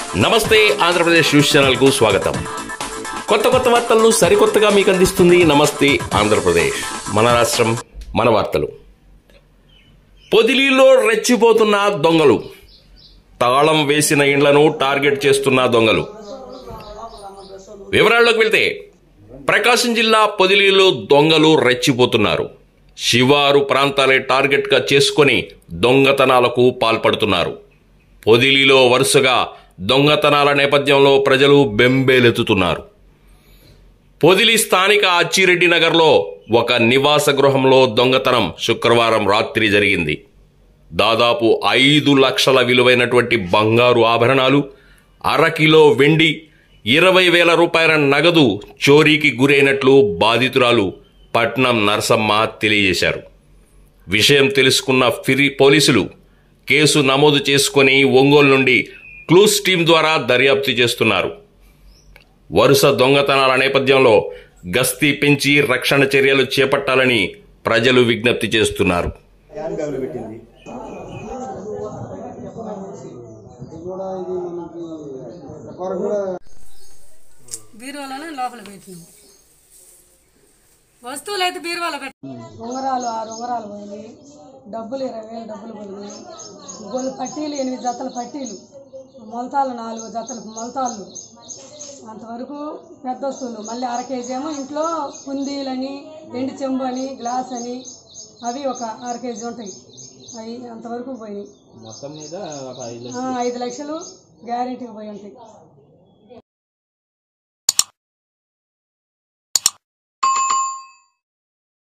నమస్తే ఆంధ్రప్రదేశ్ న్యూస్ ఛానల్కు స్వాగతం కొత్త కొత్త వార్తలను సరికొత్తగా మీకు అందిస్తుంది నమస్తే ఆంధ్రప్రదేశ్ మన రాష్ట్రం మన వార్తలు పొదిలీలో రెచ్చిపోతున్న దొంగలు తాళం వేసిన ఇండ్లను టార్గెట్ చేస్తున్న దొంగలు వివరాల్లోకి వెళ్తే ప్రకాశం జిల్లా పొదిలీలో దొంగలు రెచ్చిపోతున్నారు శివారు ప్రాంతాలే టార్గెట్గా చేసుకొని దొంగతనాలకు పాల్పడుతున్నారు పొదిలిలో వరుసగా దొంగతనాల నేపథ్యంలో ప్రజలు బెంబేలెత్తుతున్నారు పొదిలి స్థానిక అచ్చిరెడ్డి నగర్లో ఒక నివాస గృహంలో దొంగతనం శుక్రవారం రాత్రి జరిగింది దాదాపు ఐదు లక్షల విలువైనటువంటి బంగారు ఆభరణాలు అరకిలో వెండి ఇరవై వేల రూపాయల నగదు చోరీకి గురైనట్లు బాధితురాలు పట్నం నరసమ్మ తెలియజేశారు విషయం తెలుసుకున్న ఫిరి పోలీసులు కేసు నమోదు చేసుకుని ఒంగోలు నుండి క్లూస్ టీం ద్వారా దర్యాప్తు చేస్తున్నారు వరుస దొంగతనాల నేపథ్యంలో గస్తీ పెంచి రక్షణ చర్యలు చేపట్టాలని ప్రజలు విజ్ఞప్తి చేస్తున్నారు హ్యాండ్ బ్యాగ్లో పెట్టింది ఇది కూడా ఇది మనకి ప్రకారం కూడా బీరువాలోనే లోపల పెట్టినాం వస్తువులు అయితే బీరువాలో పెట్టి ఉంగరాలు ఆరు ఉంగరాలు పోయినాయి డబ్బులు ఇరవై వేలు డబ్బులు పోయినాయి గొల్లు పట్టీలు ఎనిమిది జతల పట్టీలు మొలతాలు నాలుగు జతల మొలతాళ్ళు అంతవరకు పెద్ద వస్తువులు మళ్ళీ అర కేజీ ఏమో ఇంట్లో కుందీలని ఎండి చెంబు అని గ్లాస్ అని అవి ఒక అర కేజీ ఉంటాయి అవి అంతవరకు పోయినాయి మొత్తం మీద ఒక ఐదు ఆ, ఐదు లక్షలు గ్యారెంటీకి పోయి ఉంటాయి